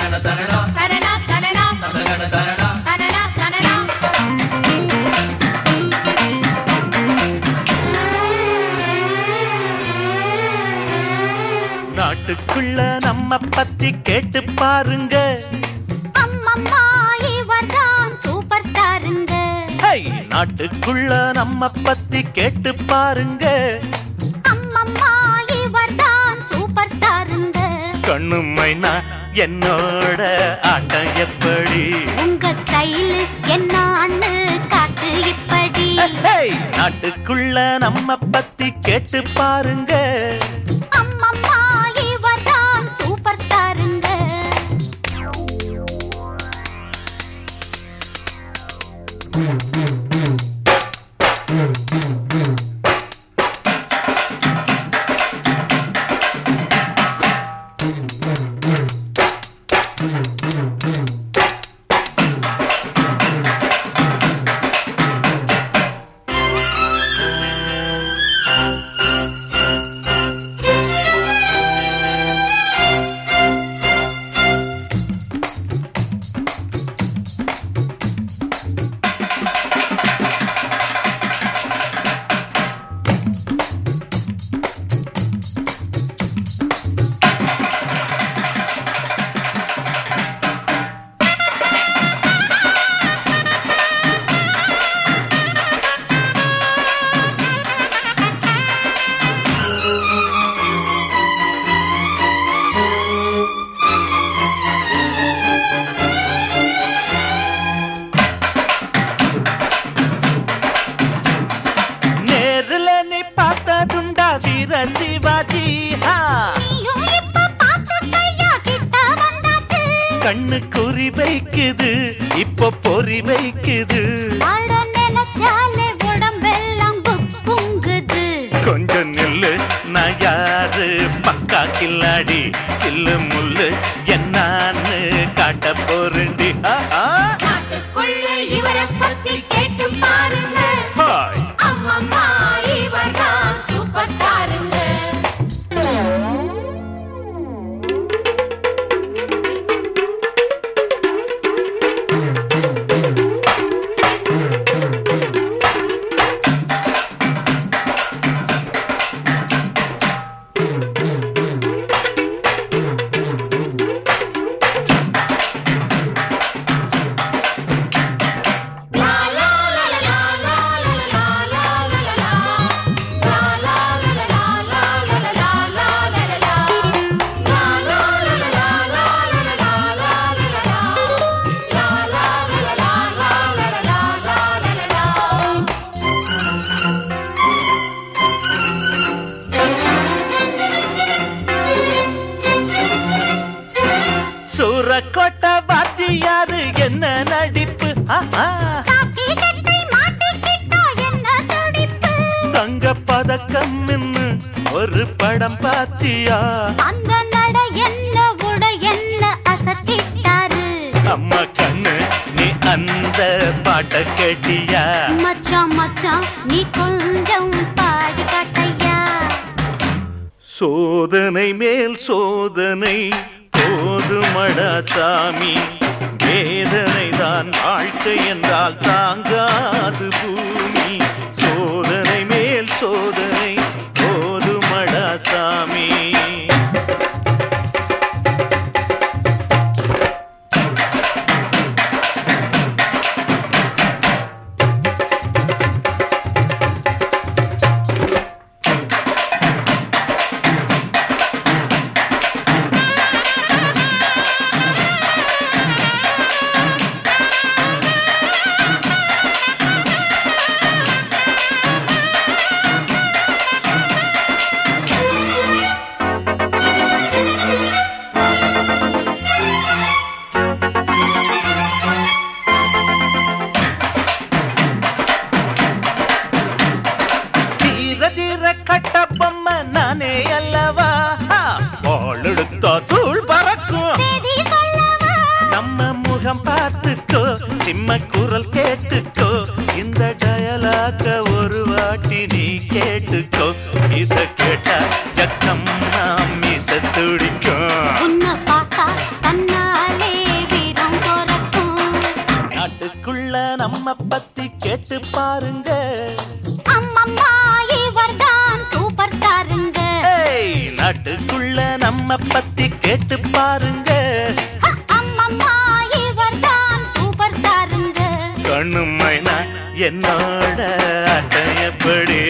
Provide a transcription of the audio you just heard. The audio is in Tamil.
தரண தரணா தனனா தனனா தரண தரணா தனனா தனனா நாட்டுக்குள்ள நம்ம பத்தி கேட்டு பாருங்க அம்மம்மா இவர்தான் சூப்பர் ஸ்டாருங்க ஹை! நாட்டுக்குள்ள நம்ம பத்தி கேட்டு பாருங்க அம்மம்மா இவர்தான் சூப்பர் ஸ்டாருங்க கண்ணு மைனா என்னோட ஆட்டம் எப்படி உங்க ஸ்டைல் என்னான்னு காட்டு இப்படி ஹை! நாட்டுக்குள்ள நம்ம பத்தி கேட்டு பாருங்க அம்மம்மா இவர்தான் சூப்பர் ஸ்டாருங்க நேருல நீ பார்த்ததுண்டா வீர சிவாஜி ஹா! நீயும் இப்ப பார்த்து கையா கிட்ட வந்தாச்சு கண்ணு குறி வைக்குது இப்போ பொறி வைக்குது ஆட நினைச்சாலே உடம்பெல்லாம் குங்குது கொஞ்சம் நில்லு நான் யாரு பக்கா கில்லாடி சில்லு முள்ளு என்னான்னு காட்ட போறண்டி நாட்டுக்குள்ள இவரை பத்தி கேட்டு பாருங்க ஹாய் அம்மம்மா இவர்தான் சூப்பர் ஸ்டாருங்க சூரக்கோட்டை வாத்தியாரு என்ன நடிப்பு ஆஹா. காக்கி கட்டை மாட்டிக்கிட்டா என்ன துடிப்பு தங்க பதக்கம் நின்னு ஒரு படம் பாத்தியா அந்த நட என்ன உட என்ன அசத்திட்டாரு அம்மா கண்ணு நீ அந்த பாட்ட கேட்டியா மச்சான் மச்சான் நீ கொஞ்சம் பாடி காட்டையா சோதனை மேல் சோதனை போதுமடா சாமி வேதனை தான் வாழ்க்கை என்றால் தாங்காது பூமி சோதனை மேல் சோதனை போதுமடா சாமி தீர தீர கட்ட பொம்மை நானே அல்லவா பாலெடுத்தா தூள் பறக்கும் சரி சொல்லவா நம்ம முகம் பார்த்துக்கோ சிம்ம குரல் கேட்டுக்கோ இந்த டயலாக்க ஒரு வாட்டி நீ கேட்டுக்கோ இத கேட்டா ஜக்கம் மீச துடிக்கும் உன்னை பார்த்தா தன்னாலே நம்ம பத்தி கேட்டு பாருங்க அம்மம்மா இவர்தான் சூப்பர் ஸ்டாருங்க ஏய், நாட்டுக்குள்ள நம்ம பத்தி கேட்டு பாருங்க ஹ, அம்மம்மா இவர்தான் சூப்பர் ஸ்டாருங்க கண்ணு மைனா என்னோட அட்டையப்படி